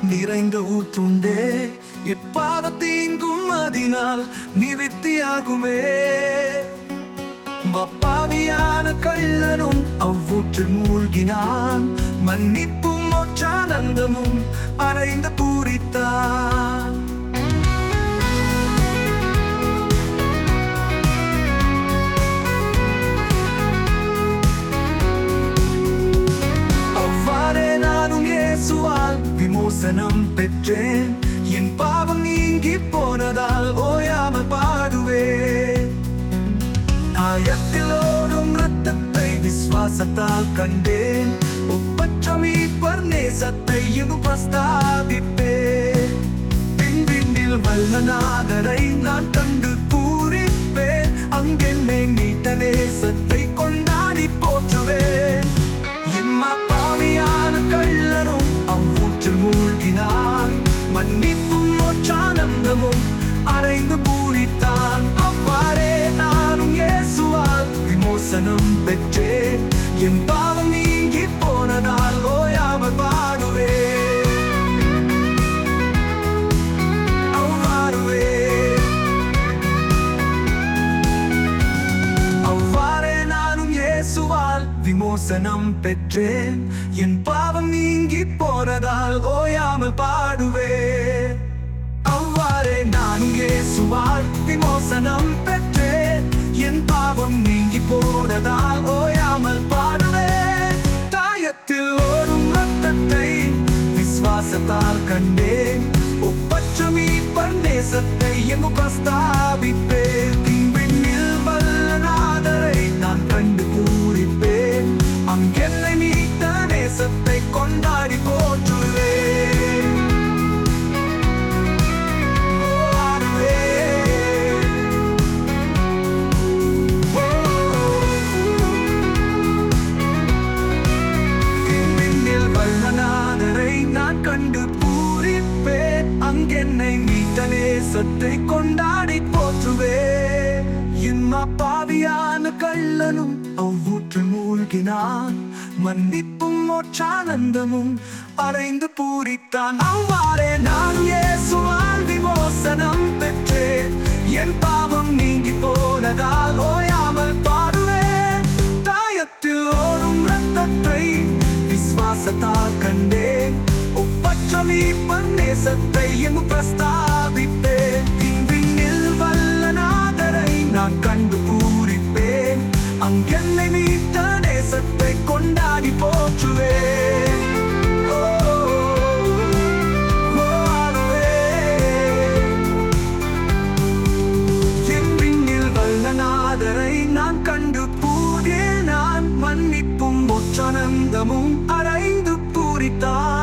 நிறைந்த ஊற்றுண்டே எப்பாத தீங்கும் அதனால் நிவித்தியாகுமே மப்பாவியான கள்ளனும் அவ்வூற்றில் மூழ்கினான் மன்னிப்பும் மோட்சானந்தமும் அறைந்து பூரித்தான் அவ்வாறே நானும் இயேசுவால் விமோசனம் பெற்றேன் என் பாவம் நீங்கி போனதால் ஓயாமல் பாடுவேன் ஆயத்தில் ஓடும் ரத்தத்தை விசுவாசத்தால் கண்டேன் ஒப்பற்ற மீட்பர் நேசத்தையும் பிரஸ்தாபிப்பேன் பின்பின்னில் வல்லநாதரை நான் கண்டு பூரிப்பேன் அங்கென்னை மீட்ட நேசத்தை கொண்டாடி போற்றுவேன் எம்மா பாவியான கள்ளனும் அவ்வூற்றில் மூழ்கினான் மன்னிப்பும் மோட்சானந்தமும் அறைந்து பூரித்தான் அவ்வாறே நானும் இயேசுவால் விமோசனம் பெற்றேன் என் பாவம் நீங்கி போனதால் ஓயாமல் பாடுவேன் அவ்வாறுவேன் அவ்வாறே நானும் இயேசுவால் விமோசனம் பெற்றேன் என் பாவம் நீங்கி போனதால் ஓயாமல் பாடுவேன் அவ்வாறே நானும் இயேசுவால் விமோசனம் பெற்றேன் என் பாவம் நீங்கி போனதால் ஓயாமல் பாடுவேன் தாயத்தில் ஓடும் ரத்தத்தை விசுவாசத்தால் கண்டேன் ஒப்பற்ற மீட்பர் நேசத்தை எங்கு பிரஸ்தாபிப்பேன் விண்ணில் வல்லநாதரை நான் கண்டு பூரிப்பேன் அங்கென்னை மீட்ட நேசத்தை கொண்டாடி போற்றுவேன் ஆடுவேன். ஓ விண்ணில் வல்லநாதரை நான் கண்டு பூரிப்பேன் அங்கென்னை மீட்ட நேசத்தை கொண்டாடி போற்றுவேன் இன்மா பாவியான கள்ளனும் அவ்வூற்று மூழ்கினான் மன்னிப்பும் மோட்சானந்தமும் அறைந்து பூரித்தான் அவ்வாறே நான் இயேசுவால் விமோசனம் பெற்றேன் என் பாவம் நீங்கி போனதால் ஓயாமல் பாடுவேன் தாயத்தில் ஓடும் ரத்தத்தை விசுவாசத்தால் கண்டேன் ஒப்பற்ற மீட்பன் நேசத்தை எங்கு பிரஸ்தாபிப்பேன் விண்ணில் வல்லநாதரை நான் கண்டு பூரிப்பேன் அங்கென்னை மீட்ட நேசத்தை கொண்டாடி போற்றுவேன் ஓ, ஓ, ஆடுவேன். என் விண்ணில் வல்லநாதரை நான் கண்டு பூதே நான் மன்னிப்பும் ஒற்றனந்தமும் அறைந்து பூரித்தான்